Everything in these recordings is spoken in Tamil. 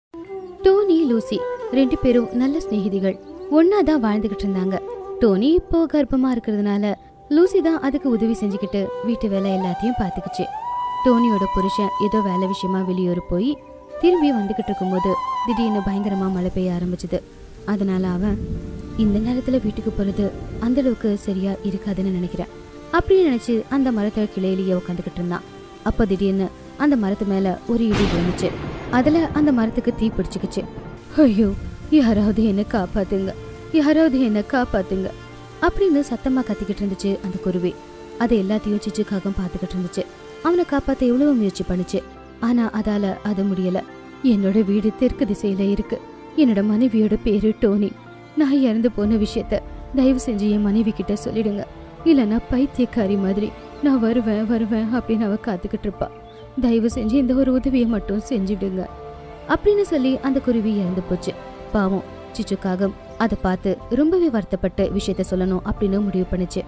டோனி லூசி ரெண்டு பேரும் நல்ல சிநேகிதிகள் ஒன்னா தான் வாழ்ந்துகிட்டு இருந்தாங்க டோனி இப்போ கர்ப்பமா இருக்கிறதுனால லூசி தான் அதுக்கு உதவி செஞ்சுக்கிட்டு வீட்டு வேலை எல்லாத்தையும் பார்த்துக்குச்சு டோனியோட புருஷன் ஏதோ வேலை விஷயமா வெளியூர் போய் திரும்பி வந்துகிட்டு இருக்கும்போது திடீர்னு பயங்கரமா மழை பெய்ய ஆரம்பிச்சது அதனால அவன் இந்த நேரத்துல வீட்டுக்கு போறது அந்த அளவுக்கு சரியா இருக்காதுன்னு நினைக்கிறேன் அப்படின்னு நினைச்சு அந்த மரத்தோட கிளையிலேயே உட்காந்துக்கிட்டு இருந்தான் அப்ப திடீர்னு அந்த மரத்து மேல ஒரு இடி விழுந்துச்சு அதுல அந்த மரத்துக்கு தீ பிடிச்சுக்கிச்சு ஐயோ யாராவது என்ன காப்பாத்துங்க யாராவது என்ன காப்பாத்துங்க அப்படின்னு சத்தமா கத்திக்கிட்டு இருந்துச்சு அந்த குருவி அது எல்லாத்தையும் சிச்சுக்காகவும் பார்த்துக்கிட்டு இருந்துச்சு அவனை காப்பாத்த எவ்வளவு முயற்சி பண்ணுச்சு ஆனா அதால அது முடியல என்னோட வீடு தெற்கு திசையில இருக்கு என்னோட மனைவியோட பேரு டோனி நான் இறந்து போன விஷயத்த தயவு செஞ்சு என் மனைவி கிட்ட சொல்லிடுங்க இல்லைன்னா பைத்தியக்காரி மாதிரி நான் வருவேன் வருவேன் அப்படின்னு அவ காத்துக்கிட்டு இருப்பா தயவு செஞ்சு இந்த ஒரு உதவியை மட்டும் செஞ்சுடுங்க அப்படின்னு சொல்லி அந்த குருவி இறந்து போச்சு பாவம் சிச்சுக்காகம் அதை பார்த்து ரொம்பவே வருத்தப்பட்டு விஷயத்த சொல்லணும் அப்படின்னு முடிவு பண்ணுச்சு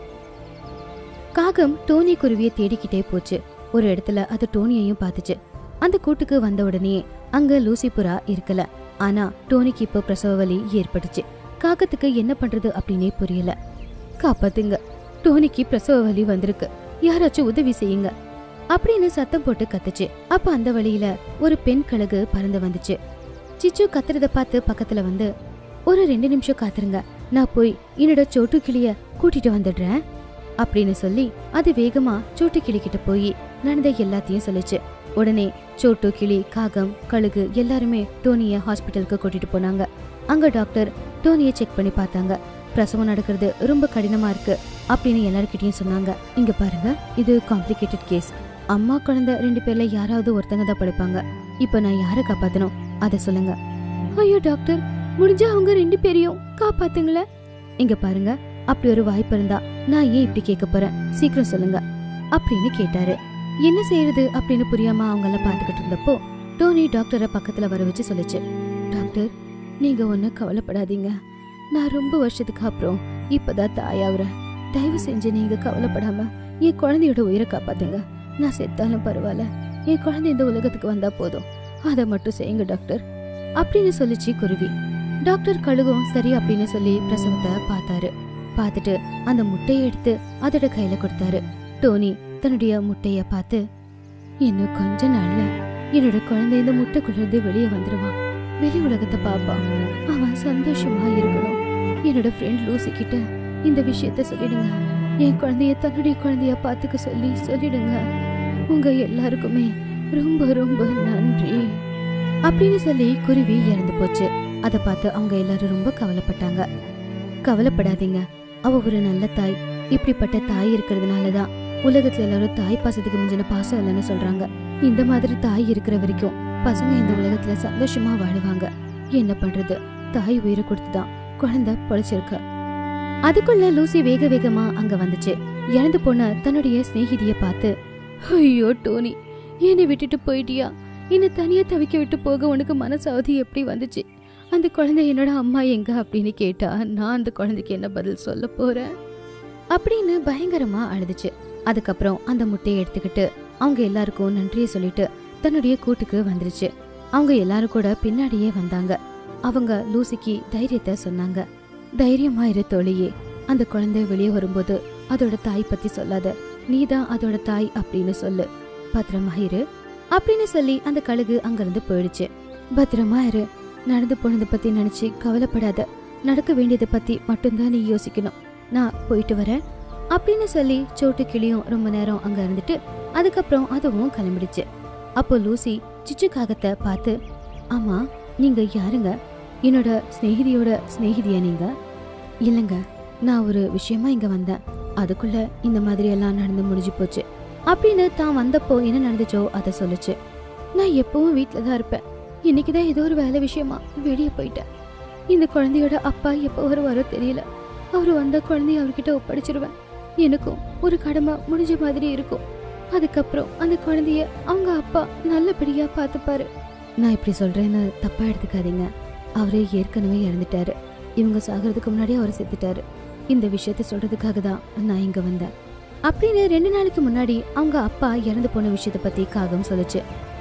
காகம் டோனி குருவியை தேடிக்கிட்டே போச்சு ஒரு இடத்துல அது டோனியையும் பார்த்துச்சு அந்த கூட்டுக்கு வந்த உடனே அங்க லூசி புறா இருக்கல ஆனா டோனிக்கு இப்போ பிரசவ வலி ஏற்பட்டுச்சு காகத்துக்கு என்ன பண்றது அப்படின்னே புரியல காப்பாத்துங்க டோனிக்கு பிரசவ வலி வந்திருக்கு யாராச்சும் உதவி செய்யுங்க அப்படின்னு சத்தம் போட்டு கத்துச்சு அப்ப அந்த வழியில ஒரு பெண் கழுகு பறந்து வந்துச்சு சிச்சு கத்துறத பார்த்து பக்கத்துல வந்து ஒரு ரெண்டு நிமிஷம் காத்துருங்க நான் போய் என்னோட சோட்டு கிளிய கூட்டிட்டு வந்துடுறேன் அப்படின்னு சொல்லி அது வேகமா சோட்டு கிளி கிட்ட போய் நடந்த எல்லாத்தையும் சொல்லுச்சு உடனே சோட்டு கிளி காகம் கழுகு எல்லாருமே டோனிய ஹாஸ்பிட்டலுக்கு கூட்டிட்டு போனாங்க அங்க டாக்டர் டோனிய செக் பண்ணி பார்த்தாங்க பிரசவம் நடக்கிறது ரொம்ப கடினமா இருக்கு அப்படின்னு எல்லார்கிட்டயும் சொன்னாங்க இங்க பாருங்க இது காம்ப்ளிகேட்டட் கேஸ் அம்மா குழந்தை ரெண்டு பேர்ல யாராவது ஒருத்தங்க தான் படைப்பாங்க இப்போ நான் யாரை காப்பாத்தணும் அதை சொல்லுங்க ஐயோ டாக்டர் முடிஞ்சா அவங்க ரெண்டு பேரையும் காப்பாத்துங்களேன் இங்க பாருங்க அப்படி ஒரு வாய்ப்பு இருந்தா நான் ஏன் இப்படி கேட்க போறேன் சீக்கிரம் சொல்லுங்க அப்படின்னு கேட்டாரு என்ன செய்யறது அப்படின்னு புரியாம அவங்க எல்லாம் பாத்துக்கிட்டு இருந்தப்போ டோனி டாக்டரை பக்கத்துல வர வச்சு சொல்லுச்சு டாக்டர் நீங்க ஒன்னும் கவலைப்படாதீங்க நான் ரொம்ப வருஷத்துக்கு அப்புறம் இப்பதான் தாயாவுறேன் தயவு செஞ்சு நீங்க கவலைப்படாம என் குழந்தையோட உயிரை காப்பாத்துங்க நான் செத்தாலும் பரவாயில்ல என் குழந்தை இந்த உலகத்துக்கு வந்தா போதும் அதை மட்டும் செய்யுங்க டாக்டர் அப்படின்னு சொல்லிச்சு குருவி டாக்டர் கழுகும் சரி அப்படின்னு சொல்லி பிரசவத்தை பார்த்தாரு பார்த்துட்டு அந்த முட்டையை எடுத்து அதோட கையில கொடுத்தாரு டோனி தன்னுடைய முட்டைய பார்த்து இன்னும் கொஞ்ச நாள்ல என்னோட குழந்தை இந்த முட்டைக்குள்ள இருந்து வெளியே வந்துடுவான் வெளி உலகத்தை பாப்பான் அவன் சந்தோஷமா இருக்கணும் என்னோட ஃப்ரெண்ட் லூசி கிட்ட இந்த விஷயத்த சொல்லிடுங்க என் குழந்தைய தன்னுடைய குழந்தைய பார்த்துக்க சொல்லி சொல்லிடுங்க உங்க எல்லாருக்குமே ரொம்ப ரொம்ப நன்றி அப்படின்னு சொல்லி குருவி இறந்து போச்சு அதை பார்த்து அவங்க எல்லாரும் ரொம்ப கவலைப்பட்டாங்க கவலைப்படாதீங்க அவ ஒரு நல்ல தாய் இப்படிப்பட்ட தாய் இருக்கிறதுனாலதான் உலகத்துல எல்லாரும் தாய் பாசத்துக்கு மிஞ்சின பாசம் இல்லைன்னு சொல்றாங்க இந்த மாதிரி தாய் இருக்கிற வரைக்கும் பசங்க இந்த உலகத்துல சந்தோஷமா வாழுவாங்க என்ன பண்றது தாய் உயிரை கொடுத்துதான் குழந்தை பொழைச்சிருக்க அதுக்குள்ள லூசி வேக வேகமா அங்க வந்துச்சு இறந்து போன தன்னுடைய சிநேகிதிய பார்த்து ஐயோ டோனி என்னை விட்டுட்டு போயிட்டியா என்னை தனியா தவிக்க விட்டு போக உனக்கு மனசாவதி எப்படி வந்துச்சு அந்த குழந்தை என்னோட அம்மா எங்க அப்படின்னு கேட்டா நான் அந்த குழந்தைக்கு என்ன பதில் சொல்ல போறேன் அப்படின்னு பயங்கரமா அழுதுச்சு அதுக்கப்புறம் அந்த முட்டையை எடுத்துக்கிட்டு அவங்க எல்லாருக்கும் நன்றியை சொல்லிட்டு தன்னுடைய கூட்டுக்கு வந்துருச்சு அவங்க எல்லாரும் கூட பின்னாடியே வந்தாங்க அவங்க லூசிக்கு தைரியத்தை சொன்னாங்க தைரியமா இரு தோழியே அந்த குழந்தை வெளியே வரும்போது அதோட தாய் பத்தி சொல்லாத நீதான் அதோட தாய் அப்படின்னு சொல்லு பத்திரமா இரு அப்படின்னு சொல்லி அந்த கழுகு அங்கிருந்து போயிடுச்சு பத்திரமா இரு நடந்து போனதை பத்தி நினைச்சு கவலைப்படாத நடக்க வேண்டியதை பத்தி மட்டும்தான் நீ யோசிக்கணும் நான் போயிட்டு வரேன் அப்படின்னு சொல்லி சோட்டு கிளியும் ரொம்ப நேரம் அங்க இருந்துட்டு அதுக்கப்புறம் அதுவும் கிளம்பிடுச்சு அப்போ லூசி சிச்சு காகத்தை பார்த்து ஆமா நீங்க யாருங்க என்னோட சிநேகிதியோட சிநேகிதியா நீங்க இல்லைங்க நான் ஒரு விஷயமா இங்க வந்தேன் அதுக்குள்ள இந்த மாதிரி எல்லாம் நடந்து முடிஞ்சு போச்சு அப்படின்னு தான் வந்தப்போ என்ன நடந்துச்சோ அதை சொல்லுச்சு நான் எப்பவும் வீட்டில் தான் இருப்பேன் இன்னைக்கு தான் ஏதோ ஒரு வேலை விஷயமா வெளியே போயிட்டேன் இந்த குழந்தையோட அப்பா எப்போ வருவாரோ தெரியல அவர் வந்த குழந்தைய அவர்கிட்ட ஒப்படைச்சிருவேன் எனக்கும் ஒரு கடமை முடிஞ்ச மாதிரி இருக்கும் அதுக்கப்புறம் அந்த குழந்தைய அவங்க அப்பா நல்லபடியா பார்த்துப்பாரு நான் இப்படி சொல்றேன்னு தப்பா எடுத்துக்காதீங்க அவரே ஏற்கனவே இறந்துட்டாரு இவங்க சாகிறதுக்கு முன்னாடி அவர் செத்துட்டாரு இந்த விஷயத்த சொல்றதுக்காக தான் நான் இங்க வந்தேன் அப்படின்னு ரெண்டு நாளைக்கு முன்னாடி அவங்க அப்பா இறந்து போன விஷயத்த பத்தி காகம் சொல்லுச்சு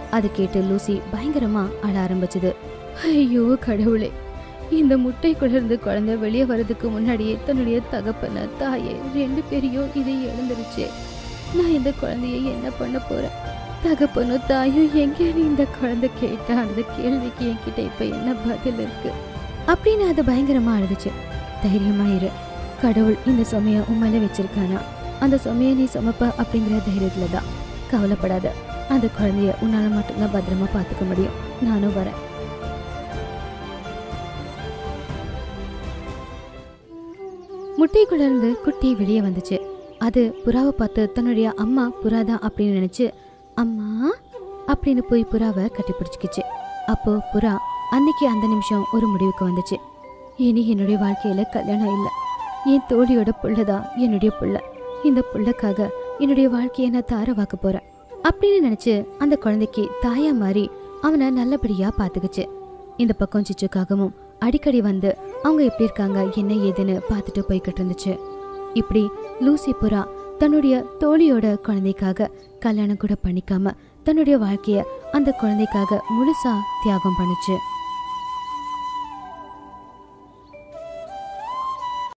அது கேட்டு லூசி பயங்கரமா அழ ஆரம்பிச்சது ஐயோ கடவுளே இந்த முட்டைக்குள்ள இருந்து குழந்தை வெளியே வர்றதுக்கு முன்னாடியே தன்னுடைய தகப்பன தாயை ரெண்டு பேரையும் இது இழந்துருச்சு நான் இந்த குழந்தைய என்ன பண்ண போறேன் தகப்பனும் தாயும் எங்கேன்னு இந்த குழந்தை கேட்டா அந்த கேள்விக்கு என்கிட்ட இப்ப என்ன பதில் இருக்கு அப்படின்னு அது பயங்கரமா அழுதுச்சு தைரியமா இரு கடவுள் இந்த சுமைய உன் மேல வச்சிருக்கானா அந்த சுமைய நீ சுமப்ப அப்படிங்கிற தைரியத்துல தான் கவலைப்படாத அந்த குழந்தைய உன்னால மட்டும்தான் பத்திரமா பாத்துக்க முடியும் நானும் வரேன் முட்டைக்குள்ள இருந்து குட்டி வெளியே வந்துச்சு அது புறாவை பார்த்து தன்னுடைய அம்மா புறா தான் அப்படின்னு நினைச்சு அம்மா அப்படின்னு போய் புறாவை கட்டிப்பிடிச்சுக்கிச்சு அப்போ புறா அன்னைக்கு அந்த நிமிஷம் ஒரு முடிவுக்கு வந்துச்சு இனி என்னுடைய வாழ்க்கையில கல்யாணம் இல்லை என் தோழியோட புள்ளதான் என்னுடைய புள்ள இந்த புள்ளக்காக என்னுடைய வாழ்க்கையை நான் தார வாக்க போறேன் அப்படின்னு நினைச்சு அந்த குழந்தைக்கு தாயா மாறி அவனை நல்லபடியா பாத்துக்குச்சு இந்த பக்கம் சிச்சுக்காகவும் அடிக்கடி வந்து அவங்க எப்படி இருக்காங்க என்ன ஏதுன்னு பார்த்துட்டு போய்கிட்டு இருந்துச்சு இப்படி லூசி புறா தன்னுடைய தோழியோட குழந்தைக்காக கல்யாணம் கூட பண்ணிக்காம தன்னுடைய வாழ்க்கைய அந்த குழந்தைக்காக முழுசா தியாகம் பண்ணுச்சு